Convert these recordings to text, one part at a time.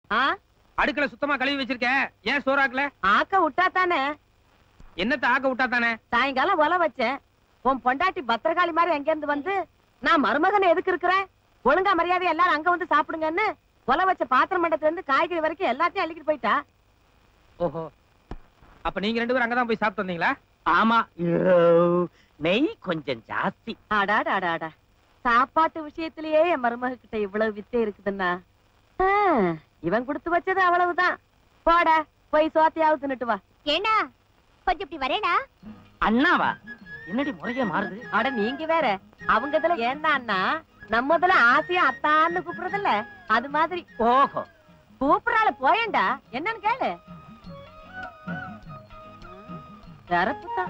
ஆ அடுக்கல சுத்தமா கழுவி வச்சிருக்கேன் ஏன் சோறாக்கல ஆக்க விட்டா தானே என்னத்த ஆக்க விட்டா தானே சாயங்காலம் ஒல வச்சேன் உன் பொண்டாட்டி பத்திரகாளி மாதிரி எங்க இருந்து வந்து நான் மருமகன் எதுக்கு இருக்கிறேன் ஒழுங்கா மரியாதை எல்லாரும் அங்க வந்து சாப்பிடுங்கன்னு ஒல வச்ச பாத்திரம் மண்டத்துல இருந்து காய்கறி வரைக்கும் எல்லாத்தையும் அள்ளிக்கிட்டு போயிட்டா ஓஹோ அப்ப நீங்க ரெண்டு பேரும் அங்கதான் போய் சாப்பிட்டு வந்தீங்களா ஆமா நெய் கொஞ்சம் ஜாஸ்தி அடாடாடாடா சாப்பாட்டு விஷயத்திலேயே என் மருமக கிட்ட இவ்வளவு வித்தை இருக்குதுன்னா ஆ, இவன் கொடுத்து வச்சது அவ்வளவுதான் போடா போய் சோத்தையாவது தின்னுட்டு வா ஏண்டா கொஞ்சம் இப்படி வரேடா அண்ணாவா என்னடி முறைய மாறுது அட நீங்க வேற அவங்க இதுல ஏன்னா நம்ம இதுல ஆசையா அத்தான்னு கூப்பிடுறதில்ல அது மாதிரி ஓஹோ கூப்பிடறால போயேன்டா என்னன்னு கேளு தரப்புதான்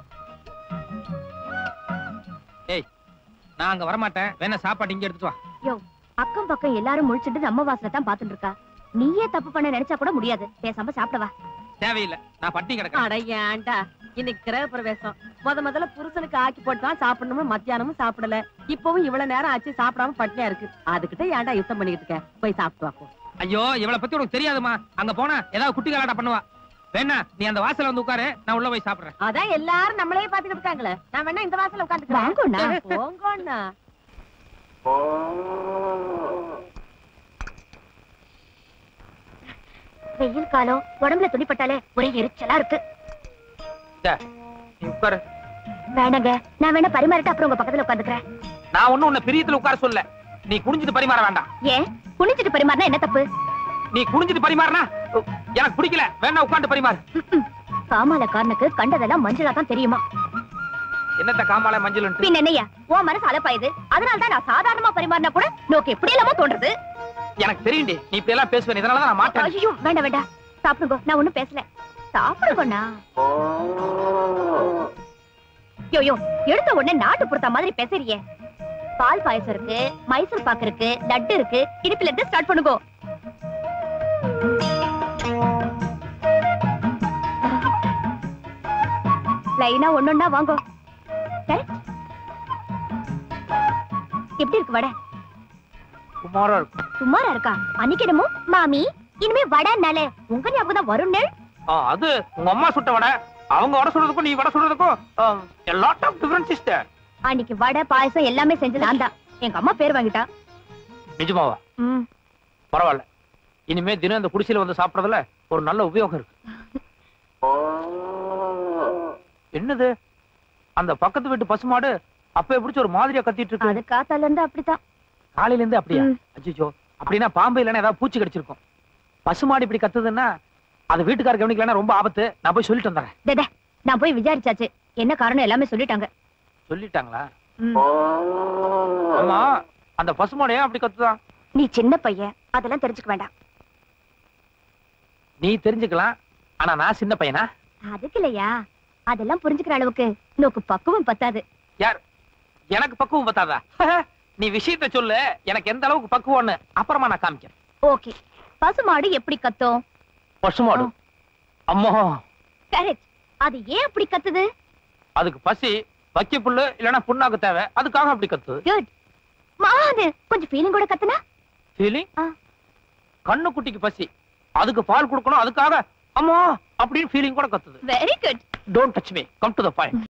ஏய் நான் அங்க வரமாட்டேன் வேணா சாப்பாடு இங்க எடுத்துட்டு வா யோ அக்கம் பக்கம் எல்லாரும் முழிச்சிட்டு நம்ம வாசல தான் பாத்துட்டு இருக்கா நீயே தப்பு பண்ண நினைச்சா கூட முடியாது பேசாம சாப்பிடவா தேவையில்லை நான் பட்டினி கிடக்கேன் அட ஏன்டா இன்னைக்கு கிரக பிரவேசம் முத முதல்ல புருஷனுக்கு ஆக்கி போட்டு தான் சாப்பிடணும் மத்தியானமும் சாப்பிடல இப்பவும் இவ்வளவு நேரம் ஆச்சு சாப்பிடாம பட்டினியா இருக்கு அதுகிட்ட ஏன்டா யுத்தம் பண்ணிட்டு இருக்க போய் சாப்பிட்டு வா போ ஐயோ இவளை பத்தி உனக்கு தெரியாதுமா அங்க போனா ஏதாவது குட்டி கலாட்டா பண்ணுவா வேணா நீ அந்த வாசல்ல வந்து உட்காரு நான் உள்ள போய் சாப்பிடுறேன் அதான் எல்லாரும் நம்மளே பாத்துக்கிட்டு இருக்காங்களே நான் வேணா இந்த வாசல்ல வாங்கோண்ணா. உட்காந்துக்கிறேன் போங்கண்ணா வெயில் காலம் உடம்புல துணிப்பட்டாலே ஒரே எரிச்சலா இருக்கு டே, நீ உட்காரு வேணாங்க நான் வேணா பரிமாறிட்டு அப்புறம் உங்க பக்கத்துல உட்காந்துக்கிறேன் நான் ஒண்ணும் உன்னை பிரியத்துல உட்கார சொல்ல நீ குனிஞ்சிட்டு பரிமாற வேண்டாம் ஏன் குளிச்சிட்டு பரிமாறினா என்ன தப்பு நீ குனிஞ்சிட்டு பரிமாறினா உ, எனக்கு பிடிக்கல வேணா உட்கார்ந்து பரிமாறு ம்ம். காமாலக்காரனுக்கு கண்டதெல்லாம் மஞ்சளா தான் தெரியுமா என்னத்த காமால மஞ்சள் பின் என்னையா உன் மனசு அலப்பாயுது அதனால தான் நான் சாதாரணமா பரிமாறினா கூட நோக்கு எப்படி இல்லாம தோன்றது எனக்கு தெரியும்டி நீ இப்படி எல்லாம் பேசுவேன் இதனாலதான் நான் மாட்டேன் ஐயோ வேண்டாம் வேண்டாம் சாப்பிடுங்க நான் ஒண்ணும் பேசல சாப்பிடுங்கண்ணா யோ யோ எடுத்த உடனே நாட்டு புறத்த மாதிரி பேசுறியே பால் பாயசம் இருக்கு மைசூர் பாக்கு இருக்கு லட்டு இருக்கு இனிப்புல இருந்து ஸ்டார்ட் பண்ணுங்க லைனா ஒன்னொன்னா வாங்கோ கரெக்ட் எப்படி இருக்கு வடை குமாரா இருக்கும் சுமாரா இருக்கா அன்னைக்கு என்னமோ மாமி இனிமே வடைனால உங்க ஞாபகம் தான் வரும்னு ஆ, அது உங்க அம்மா சுட்ட வடை அவங்க வடை சுடுறதுக்கும் நீ வடை சுடுறதுக்கும் லாட் ஆஃப் டிஃபரன்ஸ் சிஸ்டர் அன்னைக்கு வடை பாயசம் எல்லாமே செஞ்சது நான் தான் எங்க அம்மா பேர் வாங்கிட்டா நிஜமாவா ம் பரவாயில்ல இனிமே தினம் இந்த குடிசையில வந்து சாப்பிடறதுல ஒரு நல்ல உபயோகம் இருக்கு என்னது அந்த பக்கத்து வீட்டு பசுமாடு அப்ப பிடிச்ச ஒரு மாதிரியா கத்திட்டு இருக்கு அது காத்தால இருந்து அப்படித்தான் காலையில இருந்து அப்படியா ம். அச்சோ அப்படின்னா பாம்பு இல்லைன்னா ஏதாவது பூச்சி கடிச்சிருக்கும் பசுமாடு இப்படி கத்துதுன்னா அது வீட்டுக்கார கவனிக்கலன்னா ரொம்ப ஆபத்து நான் போய் சொல்லிட்டு வந்துடுறேன் டேடே நான் போய் விசாரிச்சாச்சு என்ன காரணம் எல்லாமே சொல்லிட்டாங்க சொல்லிட்டாங்களா ம். ஆமா அந்த பசுமாடு ஏன் அப்படி கத்துதான் நீ சின்ன பையன் அதெல்லாம் தெரிஞ்சுக்க வேண்டாம் நீ தெரிஞ்சுக்கலாம் ஆனா நான் சின்ன பையனா அதுக்கு இல்லையா அதெல்லாம் புரிஞ்சுக்கிற அளவுக்கு நோக்கு பக்குவம் பத்தாது யார் எனக்கு பக்குவம் பத்தாதா நீ விஷயத்த சொல்லு எனக்கு எந்த அளவுக்கு பக்குவம்னு அப்புறமா நான் காமிக்கிறேன் ஓகே பசுமாடு எப்படி கத்தும் பசுமாடு அம்மா கரெக்ட் அது ஏன் அப்படி கத்துது அதுக்கு பசி வக்கி புல்லு இல்லைன்னா புண்ணாக்கு தேவை அதுக்காக அப்படி கத்துது குட் மாது கொஞ்சம் ஃபீலிங் கூட கத்துனா ஃபீலிங் ஆ. கண்ணு குட்டிக்கு பசி அதுக்கு பால் கொடுக்கணும் அதுக்காக அம்மா அப்படின்னு ஃபீலிங் கூட கத்துது very good don't touch me come to the point